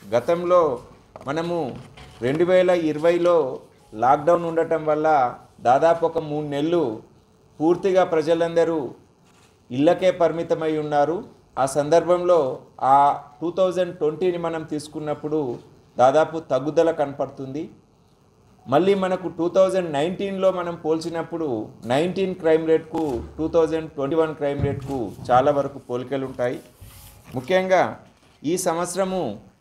గతంలో మనము రెండు వేల ఇరవైలో లాక్డౌన్ ఉండటం వల్ల దాదాపు ఒక మూడు నెలలు పూర్తిగా ప్రజలందరూ ఇళ్ళకే పరిమితమై ఉన్నారు ఆ సందర్భంలో ఆ టూ థౌజండ్ ట్వంటీని మనం తీసుకున్నప్పుడు దాదాపు తగ్గుదల కనపడుతుంది మళ్ళీ మనకు టూ థౌజండ్ నైన్టీన్లో మనం పోల్చినప్పుడు నైన్టీన్ క్రైమ్ రేట్కు two thousand twenty one crime రేట్కు చాలా వరకు పోలికలు ఉంటాయి ముఖ్యంగా ఈ సంవత్సరము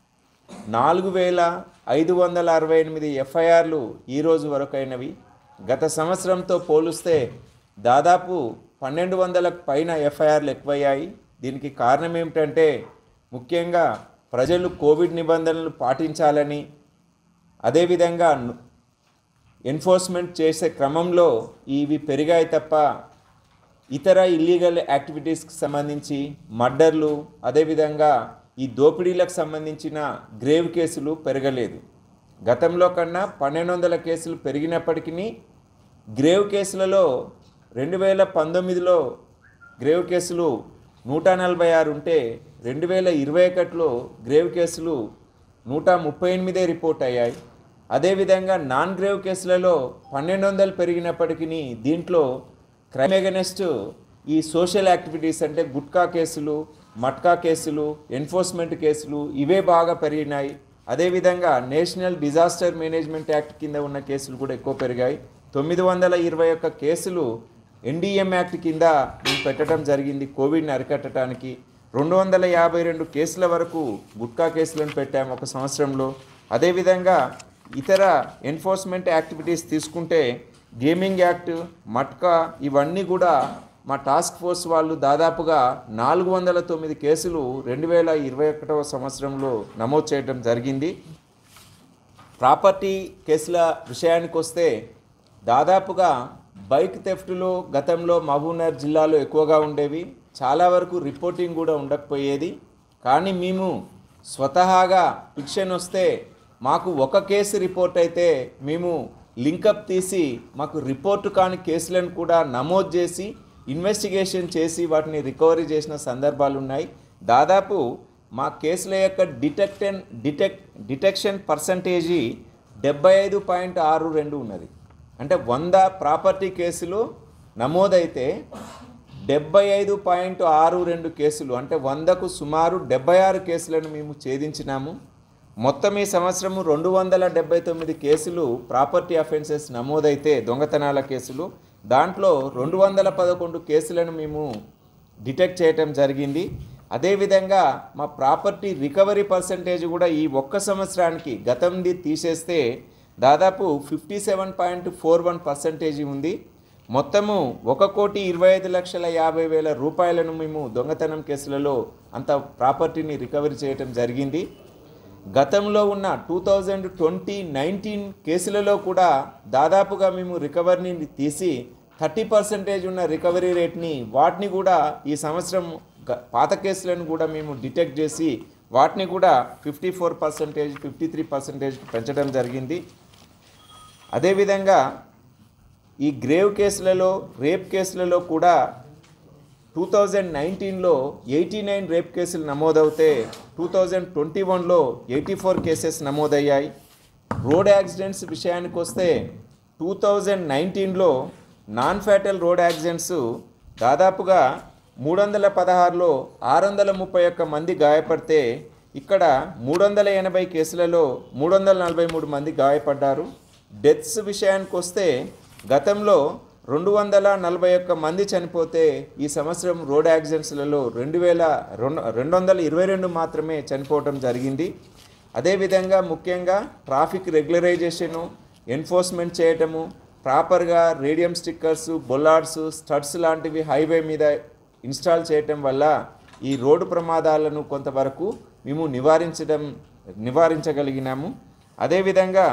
నాలుగు వేల ఐదు వందల అరవై ఎనిమిది ఎఫ్ఐఆర్లు ఈ రోజు వరకు అయినవి గత సంవత్సరంతో పోలిస్తే దాదాపు పన్నెండు వందలకు పైన ఎఫ్ఐఆర్లు ఎక్కువయ్యాయి దీనికి కారణం ఏమిటంటే ముఖ్యంగా ప్రజలు కోవిడ్ నిబంధనలు పాటించాలని అదేవిధంగా ను- ఎన్ఫోర్స్మెంట్ చేసే క్రమంలో ఇవి పెరిగాయి తప్ప ఇతర ఇల్లీగల్ యాక్టివిటీస్కి సంబంధించి మర్డర్లు అదేవిధంగా ఈ దోపిడీలకు సంబంధించిన గ్రేవ్ కేసులు పెరగలేదు గతంలో కన్నా పన్నెండు వందల కేసులు పెరిగినప్పటికీ గ్రేవ్ కేసులలో రెండు వేల పంతొమ్మిదిలో గ్రేవ్ కేసులు నూట నలభై ఆరు ఉంటే రెండు వేల ఇరవై ఒకటిలో గ్రేవ్ కేసులు నూట ముప్పై ఎనిమిదే రిపోర్ట్ అయ్యాయి అదేవిధంగా నాన్ గ్రేవ్ కేసులలో పన్నెండు వందలు పెరిగినప్పటికీ దీంట్లో క్రైమ్ ఎగనెస్ట్ ఈ సోషల్ యాక్టివిటీస్ అంటే గుట్కా కేసులు మట్కా కేసులు ఎన్ఫోర్స్మెంట్ కేసులు ఇవే బాగా పెరిగినాయి అదేవిధంగా నేషనల్ డిజాస్టర్ మేనేజ్మెంట్ యాక్ట్ కింద ఉన్న కేసులు కూడా ఎక్కువ పెరిగాయి తొమ్మిది వందల ఇరవై ఒక్క కేసులు ఎన్డీఎం యాక్ట్ కింద మేము పెట్టడం జరిగింది కోవిడ్ని అరికట్టడానికి రెండు వందల యాభై రెండు కేసుల వరకు గుట్కా కేసులను పెట్టాము ఒక సంవత్సరంలో అదేవిధంగా ఇతర ఎన్ఫోర్స్మెంట్ యాక్టివిటీస్ తీసుకుంటే గేమింగ్ యాక్ట్ మట్కా ఇవన్నీ కూడా మా టాస్క్ ఫోర్స్ వాళ్ళు దాదాపుగా నాలుగు వందల తొమ్మిది కేసులు రెండు వేల ఇరవై ఒకటవ సంవత్సరంలో నమోదు చేయడం జరిగింది ప్రాపర్టీ కేసుల విషయానికి వస్తే దాదాపుగా బైక్ థెఫ్ట్లు గతంలో మహబూబ్నగర్ జిల్లాలో ఎక్కువగా ఉండేవి చాలా వరకు రిపోర్టింగ్ కూడా ఉండకపోయేది కానీ మేము స్వతహాగా ఫిక్షన్ వస్తే మాకు ఒక కేసు రిపోర్ట్ అయితే మేము లింకప్ తీసి మాకు రిపోర్టు కాని కేసులను కూడా నమోదు చేసి ఇన్వెస్టిగేషన్ చేసి వాటిని రికవరీ చేసిన సందర్భాలు ఉన్నాయి దాదాపు మా కేసుల యొక్క డిటెక్టెన్ డిటెక్ డిటెక్షన్ పర్సంటేజీ డెబ్బై ఐదు పాయింట్ ఆరు రెండు ఉన్నది అంటే వంద ప్రాపర్టీ కేసులు నమోదైతే డెబ్బై ఐదు పాయింట్ ఆరు రెండు కేసులు అంటే వందకు సుమారు డెబ్బై ఆరు కేసులను మేము ఛేదించినాము మొత్తం ఈ సంవత్సరము రెండు వందల డెబ్బై తొమ్మిది కేసులు ప్రాపర్టీ అఫెన్సెస్ నమోదైతే దొంగతనాల కేసులు దాంట్లో రెండు వందల పదకొండు కేసులను మేము డిటెక్ట్ చేయటం జరిగింది అదేవిధంగా మా ప్రాపర్టీ రికవరీ పర్సంటేజ్ కూడా ఈ ఒక్క సంవత్సరానికి గతంది తీసేస్తే దాదాపు fifty seven point four one percentage ఉంది మొత్తము ఒక కోటి ఇరవై ఐదు లక్షల యాభై వేల రూపాయలను మేము దొంగతనం కేసులలో అంత ప్రాపర్టీని రికవరీ చేయటం జరిగింది గతంలో ఉన్న టూ థౌజండ్ ట్వంటీ నైన్టీన్ కేసులలో కూడా దాదాపుగా మేము రికవరీని తీసి థర్టీ పర్సెంటేజ్ ఉన్న రికవరీ రేట్ని వాటిని కూడా ఈ సంవత్సరం గ- పాత కేసులను కూడా మేము డిటెక్ట్ చేసి వాటిని కూడా fifty four percentage fifty three percentage పెంచడం జరిగింది అదేవిధంగా ఈ గ్రేవ్ కేసులలో రేప్ కేసులలో కూడా టూ థౌజండ్ నైన్టీన్లో ఎయిటీ నైన్ రేప్ కేసులు నమోదవుతే టూ థౌజండ్ ట్వంటీ వన్లో ఎయిటీ ఫోర్ కేసెస్ నమోదయ్యాయి రోడ్ యాక్సిడెంట్స్ విషయానికి వస్తే టూ థౌజండ్ నైన్టీన్లో నాన్ ఫ్యాటల్ రోడ్ యాక్సిడెంట్స్ దాదాపుగా మూడు వందల పదహారులో ఆరు వందల ముప్పై ఒక్క మంది గాయపడితే ఇక్కడ మూడు వందల ఎనభై కేసులలో మూడు వందల నలభై మూడు మంది గాయపడ్డారు డెత్స్ విషయానికి వస్తే గతంలో రెండు వందల నలభై ఒక్క మంది చనిపోతే ఈ సంవత్సరం రోడ్ యాక్సిడెంట్స్లలో రెండు వేల రెండు రెండు వందల ఇరవై రెండు మాత్రమే చనిపోవటం జరిగింది అదేవిధంగా ముఖ్యంగా ట్రాఫిక్ రెగ్యులరైజేషను ఎన్ఫోర్స్మెంట్ చేయటము ప్రాపర్గా రేడియం స్టిక్కర్స్ బొల్లార్డ్స్ స్టడ్స్ లాంటివి హైవే మీద ఇన్స్టాల్ చేయటం వల్ల ఈ రోడ్డు ప్రమాదాలను కొంతవరకు మేము నివారించడం నివారించగలిగినాము అదేవిధంగా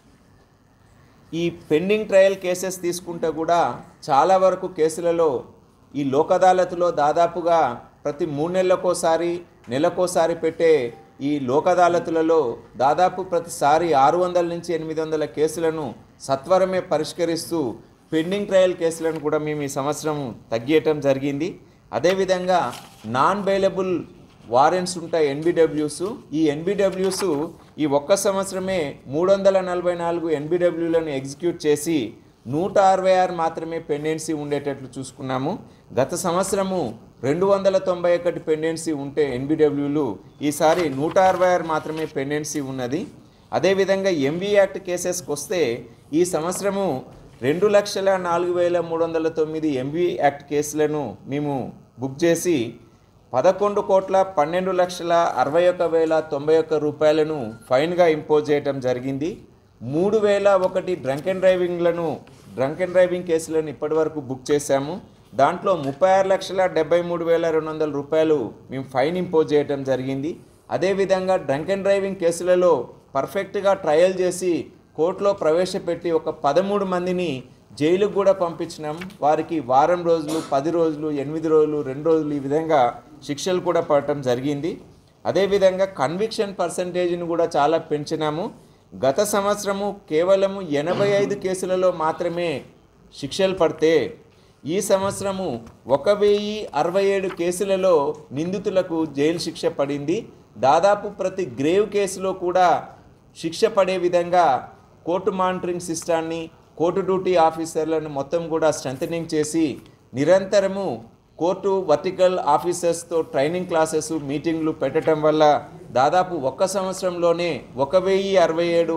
ఈ పెండింగ్ ట్రయల్ కేసెస్ తీసుకుంటే కూడా చాలా వరకు కేసులలో ఈ లోక్ అదాలత్లో దాదాపుగా ప్రతి మూడు నెలలకోసారి నెలకోసారి పెట్టే ఈ లోక్ అదాలతులలో దాదాపు ప్రతిసారి ఆరు వందల నుంచి ఎనిమిది వందల కేసులను సత్వరమే పరిష్కరిస్తూ పెండింగ్ ట్రయల్ కేసులను కూడా మేము ఈ సంవత్సరం తగ్గియటం జరిగింది అదేవిధంగా నాన్ బెయిలబుల్ వారెంట్స్ ఉంటాయి ఎన్బిడబ్ల్యూస్ ఈ ఎన్బిడబ్ల్యూస్ ఈ ఒక్క సంవత్సరమే మూడు వందల నలభై నాలుగు ఎన్బిడబ్ల్యూలను ఎగ్జిక్యూట్ చేసి నూట అరవై ఆరు మాత్రమే పెండెన్సీ ఉండేటట్లు చూసుకున్నాము గత సంవత్సరము రెండు వందల తొంభై ఒకటి పెండెన్సీ ఉంటే ఎన్బిడబ్ల్యూలు ఈసారి నూట అరవై ఆరు మాత్రమే పెండెన్సీ ఉన్నది అదేవిధంగా ఎంబీ యాక్ట్ కేసెస్కి వస్తే ఈ సంవత్సరము రెండు లక్షల నాలుగు వేల మూడు వందల తొమ్మిది ఎంబీ యాక్ట్ కేసులను మేము బుక్ చేసి పదకొండు కోట్ల పన్నెండు లక్షల అరవై ఒక్క వేల తొంభై ఒక్క రూపాయలను ఫైన్గా ఇంపోజ్ చేయడం జరిగింది మూడు వేల ఒకటి డ్రంక్ అండ్ డ్రైవింగ్లను డ్రంక్ అండ్ డ్రైవింగ్ కేసులను ఇప్పటివరకు బుక్ చేశాము దాంట్లో ముప్పై ఆరు లక్షల డెబ్బై మూడు వేల రెండు వందల రూపాయలు మేము ఫైన్ ఇంపోజ్ చేయడం జరిగింది అదేవిధంగా డ్రంక్ అండ్ డ్రైవింగ్ కేసులలో పర్ఫెక్ట్గా ట్రయల్ చేసి కోర్టులో ప్రవేశపెట్టి ఒక పదమూడు మందిని జైలుకు కూడా పంపించినాం వారికి వారం రోజులు పది రోజులు ఎనిమిది రోజులు రెండు రోజులు ఈ విధంగా శిక్షలు కూడా పడటం జరిగింది అదేవిధంగా కన్విక్షన్ పర్సంటేజ్ని కూడా చాలా పెంచినాము గత సంవత్సరము కేవలము ఎనభై ఐదు కేసులలో మాత్రమే శిక్షలు పడితే ఈ సంవత్సరము ఒక వెయ్యి అరవై ఏడు కేసులలో నిందితులకు జైలు శిక్ష పడింది దాదాపు ప్రతి గ్రేవ్ కేసులో కూడా శిక్ష పడే విధంగా కోర్టు మానిటరింగ్ సిస్టాన్ని కోర్టు డ్యూటీ ఆఫీసర్లను మొత్తం కూడా స్ట్రెంథనింగ్ చేసి నిరంతరము కోర్టు వర్టికల్ ఆఫీసర్స్తో ట్రైనింగ్ క్లాసెస్ మీటింగ్లు పెట్టడం వల్ల దాదాపు ఒక్క సంవత్సరంలోనే ఒక వెయ్యి అరవై ఏడు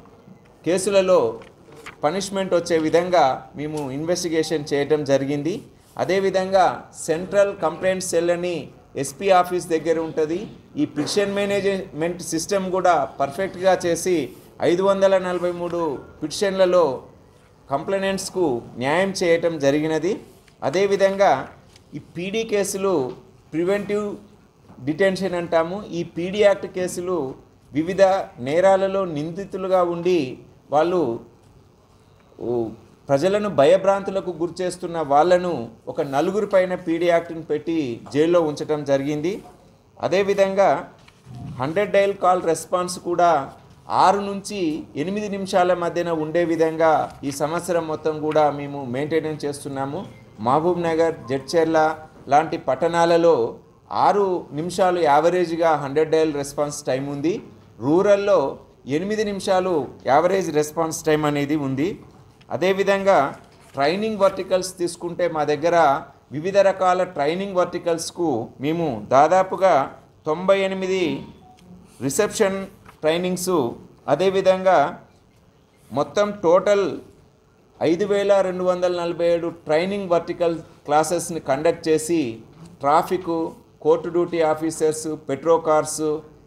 కేసులలో పనిష్మెంట్ వచ్చే విధంగా మేము ఇన్వెస్టిగేషన్ చేయటం జరిగింది అదేవిధంగా సెంట్రల్ కంప్లైంట్ సెల్ అని ఎస్పీ ఆఫీస్ దగ్గర ఉంటుంది ఈ పిటిషన్ మేనేజ్మెంట్ సిస్టమ్ కూడా పర్ఫెక్ట్గా చేసి ఐదు వందల నలభై మూడు పిటిషన్లలో కంప్లైనెంట్స్కు న్యాయం చేయటం జరిగినది అదేవిధంగా ఈ పీడీ కేసులు ప్రివెంటివ్ డిటెన్షన్ అంటాము ఈ పీడీ యాక్ట్ కేసులు వివిధ నేరాలలో నిందితులుగా ఉండి వాళ్ళు ఓ, ప్రజలను భయభ్రాంతులకు గురిచేస్తున్న వాళ్ళను ఒక నలుగురు పైన పీడీ యాక్ట్ని పెట్టి జైల్లో ఉంచడం జరిగింది అదేవిధంగా హండ్రెడ్ డైల్ కాల్ రెస్పాన్స్ కూడా ఆరు నుంచి ఎనిమిది నిమిషాల మధ్యన ఉండే విధంగా ఈ సంవత్సరం మొత్తం కూడా మేము మెయింటెనెన్స్ చేస్తున్నాము మహబూబ్ నగర్ జడ్చెర్ల లాంటి పట్టణాలలో ఆరు నిమిషాలు యావరేజ్గా హండ్రెడ్ డైల్ రెస్పాన్స్ టైం ఉంది రూరల్లో ఎనిమిది నిమిషాలు యావరేజ్ రెస్పాన్స్ టైం అనేది ఉంది అదేవిధంగా ట్రైనింగ్ వర్టికల్స్ తీసుకుంటే మా దగ్గర వివిధ రకాల ట్రైనింగ్ వర్టికల్స్కు మేము దాదాపుగా తొంభై ఎనిమిది రిసెప్షన్ ట్రైనింగ్స్ అదేవిధంగా మొత్తం టోటల్ ఐదు వేల రెండు వందల నలభై ఏడు ట్రైనింగ్ వర్టికల్ క్లాసెస్ని కండక్ట్ చేసి traffic court duty officers petro cars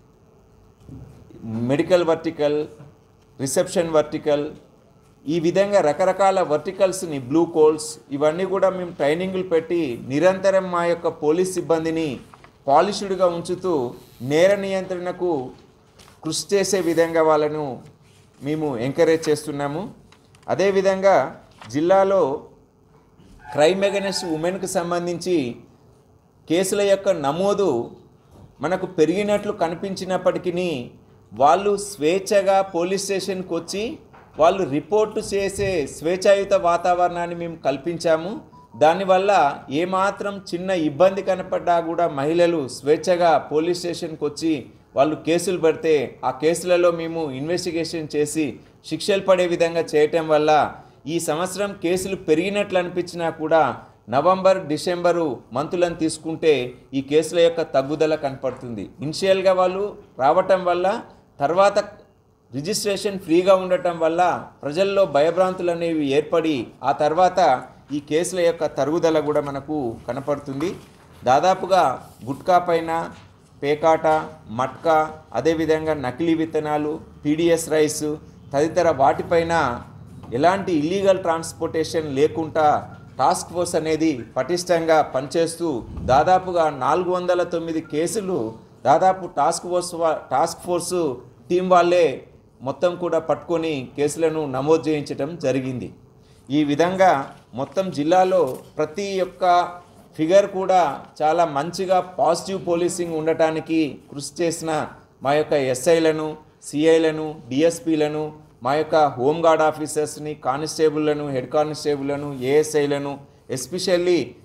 medical vertical reception vertical ఈ విధంగా రకరకాల వర్టికల్స్ని బ్లూ కోల్స్ ఇవన్నీ కూడా మేము ట్రైనింగ్లు పెట్టి నిరంతరం మా యొక్క పోలీస్ సిబ్బందిని పాలిష్డ్గా ఉంచుతూ నేర నియంత్రణకు కృషి చేసే విధంగా వాళ్ళను మేము ఎంకరేజ్ చేస్తున్నాము అదేవిధంగా జిల్లాలో క్రైమ్ అగెనెస్ట్ ఉమెన్కి సంబంధించి కేసుల యొక్క నమోదు మనకు పెరిగినట్లు కనిపించినప్పటికీ వాళ్ళు స్వేచ్ఛగా పోలీస్ స్టేషన్కి వచ్చి వాళ్ళు రిపోర్టు చేసే స్వేచ్ఛాయుత వాతావరణాన్ని మేము కల్పించాము దానివల్ల ఏమాత్రం చిన్న ఇబ్బంది కనపడ్డా కూడా మహిళలు స్వేచ్ఛగా పోలీస్ స్టేషన్కి వచ్చి వాళ్ళు కేసులు పెడితే ఆ కేసులలో మేము ఇన్వెస్టిగేషన్ చేసి శిక్షలు పడే విధంగా చేయటం వల్ల ఈ సంవత్సరం కేసులు పెరిగినట్లు అనిపించినా కూడా నవంబర్ డిసెంబరు మంతులను తీసుకుంటే ఈ కేసుల యొక్క తగ్గుదల కనపడుతుంది ఇనిషియల్గా వాళ్ళు రావటం వల్ల తర్వాత రిజిస్ట్రేషన్ ఫ్రీగా ఉండటం వల్ల ప్రజల్లో భయభ్రాంతులు అనేవి ఏర్పడి ఆ తర్వాత ఈ కేసుల యొక్క తరుగుదల కూడా మనకు కనపడుతుంది దాదాపుగా గుట్కా పైన పేకాట మట్కా అదేవిధంగా నకిలీ విత్తనాలు పీడిఎస్ రైస్ తదితర వాటిపైన ఎలాంటి ఇల్లీగల్ ట్రాన్స్పోర్టేషన్ లేకుండా టాస్క్ ఫోర్స్ అనేది పటిష్టంగా పనిచేస్తూ దాదాపుగా నాలుగు వందల తొమ్మిది కేసులు దాదాపు టాస్క్ ఫోర్స్ వా- టాస్క్ ఫోర్సు టీం వాళ్ళే మొత్తం కూడా పట్టుకొని కేసులను నమోదు చేయించడం జరిగింది ఈ విధంగా మొత్తం జిల్లాలో ప్రతి ఒక్క ఫిగర్ కూడా చాలా మంచిగా పాజిటివ్ పోలీసింగ్ ఉండటానికి కృషి చేసిన మా యొక్క ఎస్ఐలను సిఐలను డిఎస్పీలను మా యొక్క హోంగార్డ్ ఆఫీసర్స్ని కానిస్టేబుల్లను హెడ్ కానిస్టేబుల్లను ఏఎస్ఐలను ఎస్పెషల్లీ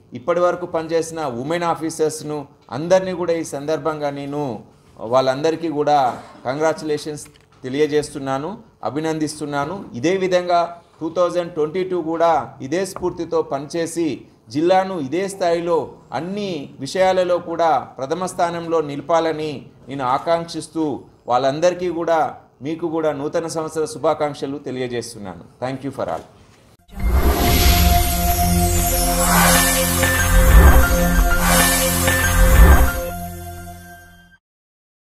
ఇప్పటి వరకు పనిచేసిన ఉమెన్ ఆఫీసర్స్ను అందరినీ కూడా ఈ సందర్భంగా నేను వాళ్ళందరికీ కూడా కంగ్రాచులేషన్స్ తెలియజేస్తున్నాను అభినందిస్తున్నాను ఇదే విధంగా టూ థౌజండ్ ట్వంటీ టూ కూడా ఇదే స్ఫూర్తితో పనిచేసి జిల్లాను ఇదే స్థాయిలో అన్ని విషయాలలో కూడా ప్రథమ స్థానంలో నిలపాలని నేను ఆకాంక్షిస్తూ వాళ్ళందరికీ కూడా మీకు కూడా నూతన సంవత్సర శుభాకాంక్షలు తెలియజేస్తున్నాను థ్యాంక్ యూ ఫర్ ఆల్